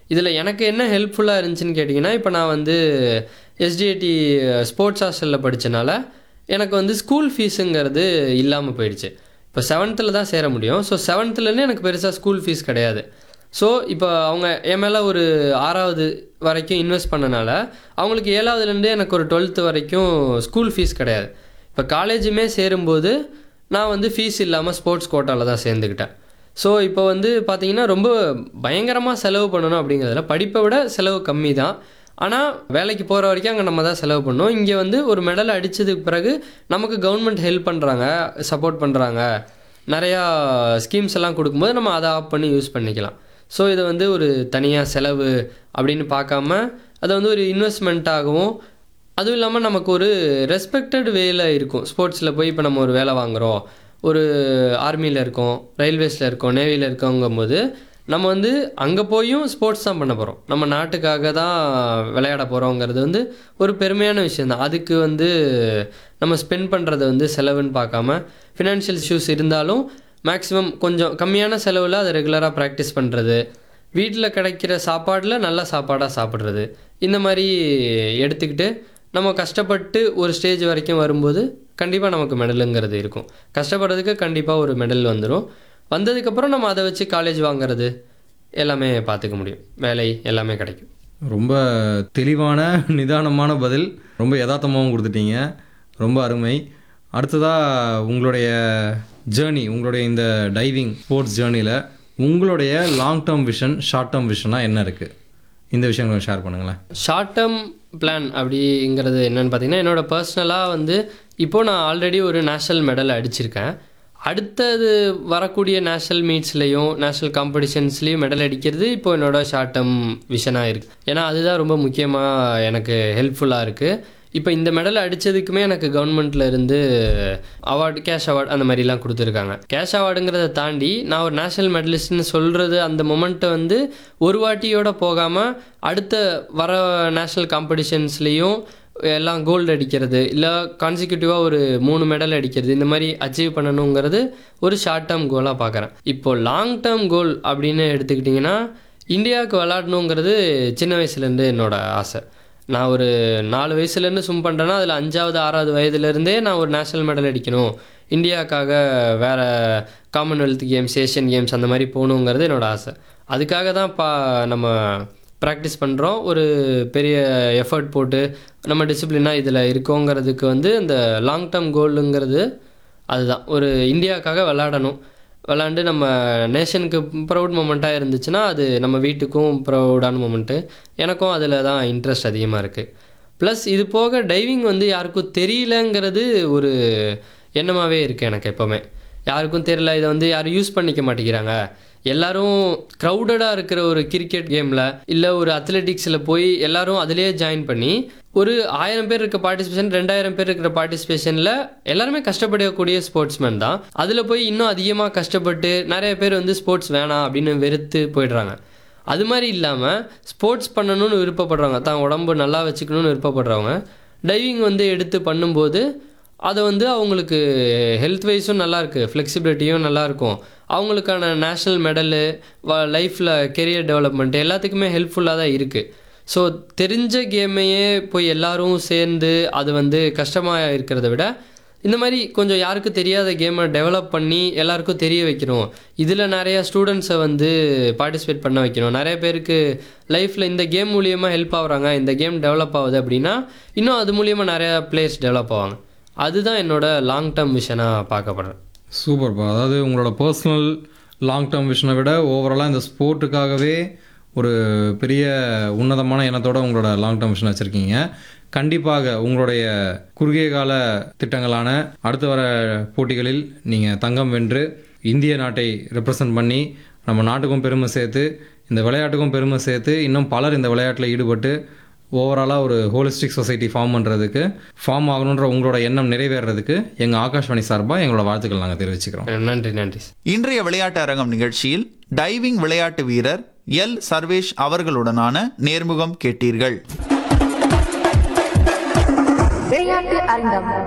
இதில் எனக்கு என்ன ஹெல்ப்ஃபுல்லாக இருந்துச்சுன்னு கேட்டிங்கன்னா இப்போ நான் வந்து எஸ்டிஐடி ஸ்போர்ட்ஸ் ஹாஸ்டலில் படித்தனால எனக்கு வந்து ஸ்கூல் ஃபீஸுங்கிறது இல்லாமல் போயிடுச்சு இப்போ செவன்த்தில் தான் சேர முடியும் ஸோ செவன்த்துலேருந்து எனக்கு பெருசாக ஸ்கூல் ஃபீஸ் கிடையாது ஸோ இப்போ அவங்க என் மேலே ஒரு ஆறாவது வரைக்கும் இன்வெஸ்ட் பண்ணனால அவங்களுக்கு ஏழாவதுலேருந்து எனக்கு ஒரு டுவெல்த்து வரைக்கும் ஸ்கூல் ஃபீஸ் கிடையாது இப்போ காலேஜுமே சேரும்போது நான் வந்து ஃபீஸ் இல்லாமல் ஸ்போர்ட்ஸ் கோட்டாவில் தான் சேர்ந்துக்கிட்டேன் ஸோ இப்போ வந்து பார்த்தீங்கன்னா ரொம்ப பயங்கரமாக செலவு பண்ணணும் அப்படிங்கிறதுல படிப்பை விட செலவு கம்மி தான் ஆனால் வேலைக்கு போகிற வரைக்கும் அங்கே நம்ம தான் செலவு பண்ணோம் இங்கே வந்து ஒரு மெடல் அடித்ததுக்கு பிறகு நமக்கு கவர்மெண்ட் ஹெல்ப் பண்ணுறாங்க சப்போர்ட் பண்ணுறாங்க நிறையா ஸ்கீம்ஸ் எல்லாம் கொடுக்கும்போது நம்ம அதை ஆப் பண்ணி யூஸ் பண்ணிக்கலாம் ஸோ இதை வந்து ஒரு தனியாக செலவு அப்படின்னு பார்க்காம அதை வந்து ஒரு இன்வெஸ்ட்மெண்ட்டாகவும் அதுவும் இல்லாமல் நமக்கு ஒரு ரெஸ்பெக்டட் வேல இருக்கும் ஸ்போர்ட்ஸில் போய் இப்போ நம்ம ஒரு வேலை வாங்குகிறோம் ஒரு ஆர்மியில் இருக்கோம் ரயில்வேஸில் இருக்கோம் நேவியில் இருக்கோங்கும்போது நம்ம வந்து அங்கே போயும் ஸ்போர்ட்ஸ் தான் பண்ண போகிறோம் நம்ம நாட்டுக்காக தான் விளையாட போகிறோங்கிறது வந்து ஒரு பெருமையான விஷயம் தான் அதுக்கு வந்து நம்ம ஸ்பெண்ட் பண்ணுறது வந்து செலவுன்னு பார்க்காம ஃபினான்ஷியல் இஷ்யூஸ் இருந்தாலும் மேக்ஸிமம் கொஞ்சம் கம்மியான செலவில் அதை ரெகுலராக ப்ராக்டிஸ் பண்ணுறது வீட்டில் கிடைக்கிற சாப்பாடில் நல்ல சாப்பாடாக சாப்பிட்றது இந்த மாதிரி எடுத்துக்கிட்டு நம்ம கஷ்டப்பட்டு ஒரு ஸ்டேஜ் வரைக்கும் வரும்போது கண்டிப்பாக நமக்கு மெடலுங்கிறது இருக்கும் கஷ்டப்படுறதுக்கு கண்டிப்பாக ஒரு மெடல் வந்துடும் வந்ததுக்கப்புறம் நம்ம அதை வச்சு காலேஜ் வாங்குறது எல்லாமே பார்த்துக்க முடியும் வேலை எல்லாமே கிடைக்கும் ரொம்ப தெளிவான நிதானமான பதில் ரொம்ப யதார்த்தமாகவும் கொடுத்துட்டீங்க ரொம்ப அருமை அடுத்ததாக உங்களுடைய ஜேர்னி உங்களுடைய இந்த டைவிங் ஸ்போர்ட்ஸ் ஜேர்னியில் உங்களுடைய long term vision short term விஷனாக என்ன இருக்குது இந்த விஷயம் கொஞ்சம் ஷேர் பண்ணுங்களேன் ஷார்ட் டேர்ம் பிளான் அப்படிங்கிறது என்னன்னு பார்த்தீங்கன்னா என்னோட பர்சனலாக வந்து இப்போ நான் ஆல்ரெடி ஒரு நேஷ்னல் மெடல் அடிச்சிருக்கேன் அடுத்தது வரக்கூடிய நேஷ்னல் மீட்ஸ்லேயும் நேஷ்னல் காம்படிஷன்ஸ்லேயும் மெடல் அடிக்கிறது இப்போ என்னோட ஷார்ட் டேர்ம் விஷனாக இருக்குது ஏன்னா அதுதான் ரொம்ப முக்கியமாக எனக்கு ஹெல்ப்ஃபுல்லாக இருக்குது இப்போ இந்த மெடல் அடித்ததுக்குமே எனக்கு கவர்மெண்ட்ல இருந்து அவார்டு கேஷ் அவார்டு அந்த மாதிரிலாம் கொடுத்துருக்காங்க கேஷ் அவார்டுங்கிறத தாண்டி நான் ஒரு நேஷனல் மெடலிஸ்ட்னு சொல்கிறது அந்த மொமெண்ட்டை வந்து ஒரு வாட்டியோட போகாமல் அடுத்த வர நேஷ்னல் காம்படிஷன்ஸ்லேயும் எல்லாம் கோல்டு அடிக்கிறது இல்லை கான்சிக்யூட்டிவாக ஒரு மூணு மெடல் அடிக்கிறது இந்த மாதிரி அச்சீவ் பண்ணணுங்கிறது ஒரு ஷார்ட் டேர்ம் கோலாக பார்க்குறேன் இப்போ லாங் டேர்ம் கோல் அப்படின்னு எடுத்துக்கிட்டிங்கன்னா இந்தியாவுக்கு விளாடணுங்கிறது சின்ன வயசுலேருந்து என்னோட ஆசை நான் ஒரு நாலு வயசுலேருந்து ஸ்விம் பண்ணுறேன்னா அதில் அஞ்சாவது ஆறாவது வயதுலேருந்தே நான் ஒரு நேஷ்னல் மெடல் அடிக்கணும் இந்தியாவுக்காக வேறு காமன்வெல்த் கேம்ஸ் ஏஷியன் கேம்ஸ் அந்த மாதிரி போகணுங்கிறது என்னோட ஆசை அதுக்காக தான் பா நம்ம ப்ராக்டிஸ் பண்ணுறோம் ஒரு பெரிய எஃபர்ட் போட்டு நம்ம டிசிப்ளினாக இதில் இருக்கோங்கிறதுக்கு வந்து இந்த லாங் டேர்ம் கோலுங்கிறது அதுதான் ஒரு இந்தியாவுக்காக விளாடணும் விளாண்டு நம்ம நேஷனுக்கு ப்ரௌட் மூமெண்ட்டாக இருந்துச்சுன்னா அது நம்ம வீட்டுக்கும் ப்ரௌடான மூமெண்ட்டு எனக்கும் அதில் தான் இன்ட்ரெஸ்ட் அதிகமாக இருக்குது ப்ளஸ் இது போக டைவிங் வந்து யாருக்கும் தெரியலங்கிறது ஒரு எண்ணமாகவே இருக்குது எனக்கு எப்போவுமே யாருக்கும் தெரியல இதை வந்து யாரும் யூஸ் பண்ணிக்க மாட்டேங்கிறாங்க எல்லாரும் க்ரௌடடாக இருக்கிற ஒரு கிரிக்கெட் கேமில் இல்லை ஒரு அத்லெட்டிக்ஸில் போய் எல்லாரும் அதிலேயே ஜாயின் பண்ணி ஒரு ஆயிரம் பேர் இருக்க பார்ட்டிசிபேஷன் ரெண்டாயிரம் பேர் இருக்கிற பார்ட்டிசிபேஷனில் எல்லாருமே கஷ்டப்படக்கூடிய ஸ்போர்ட்ஸ்மேன் தான் அதில் போய் இன்னும் அதிகமாக கஷ்டப்பட்டு நிறைய பேர் வந்து ஸ்போர்ட்ஸ் வேணாம் அப்படின்னு வெறுத்து போயிடுறாங்க அது மாதிரி இல்லாமல் ஸ்போர்ட்ஸ் பண்ணணும்னு விருப்பப்படுறவங்க தான் உடம்பு நல்லா வச்சுக்கணும்னு விருப்பப்படுறவங்க டைவிங் வந்து எடுத்து பண்ணும்போது அதை வந்து அவங்களுக்கு ஹெல்த் வைஸும் நல்லாயிருக்கு ஃப்ளெக்சிபிலிட்டியும் நல்லாயிருக்கும் அவங்களுக்கான நேஷ்னல் மெடலு லைஃப்பில் கெரியர் டெவலப்மெண்ட் எல்லாத்துக்குமே ஹெல்ப்ஃபுல்லாக தான் இருக்குது ஸோ தெரிஞ்ச கேமையே போய் எல்லாரும் சேர்ந்து அது வந்து கஷ்டமாக இருக்கிறத விட இந்த மாதிரி கொஞ்சம் யாருக்கும் தெரியாத கேமை டெவலப் பண்ணி எல்லாருக்கும் தெரிய வைக்கணும் இதில் நிறையா ஸ்டூடெண்ட்ஸை வந்து பார்ட்டிசிபேட் பண்ண வைக்கணும் நிறைய பேருக்கு லைஃப்பில் இந்த கேம் மூலியமாக ஹெல்ப் ஆகுறாங்க இந்த கேம் டெவலப் ஆகுது அப்படின்னா இன்னும் அது மூலியமாக நிறையா பிளேயர்ஸ் டெவலப் ஆவாங்க அதுதான் என்னோட லாங் டேர்ம் விஷனாக பார்க்கப்படுறேன் சூப்பர்ப்பா அதாவது உங்களோட பர்சனல் லாங் டேர்ம் விஷனை விட ஓவராலாக இந்த ஸ்போர்ட்டுக்காகவே ஒரு பெரிய உன்னதமான எண்ணத்தோட உங்களோட லாங் டேர்ம் விஷன் வச்சுருக்கீங்க கண்டிப்பாக உங்களுடைய குறுகிய கால திட்டங்களான அடுத்து வர போட்டிகளில் நீங்கள் தங்கம் வென்று இந்திய நாட்டை ரெப்ரசன்ட் பண்ணி நம்ம நாட்டுக்கும் பெருமை சேர்த்து இந்த விளையாட்டுக்கும் பெருமை சேர்த்து இன்னும் பலர் இந்த விளையாட்டில் ஈடுபட்டு ஓவராலாக ஒரு ஹோலிஸ்டிக் சொசைட்டி ஃபார்ம் பண்ணுறதுக்கு ஃபார்ம் ஆகணுன்ற உங்களோட எண்ணம் நிறைவேறதுக்கு எங்கள் ஆகாஷ்வாணி சார்பாக எங்களோட வாழ்த்துக்கள் நாங்கள் தெரிவிச்சுக்கிறோம் நன்றி நன்றி இன்றைய விளையாட்டு அரங்கம் நிகழ்ச்சியில் டைவிங் விளையாட்டு வீரர் எல் சர்வேஷ் அவர்களுடனான நேர்முகம் கேட்டீர்கள் விளையாட்டு அரங்கம்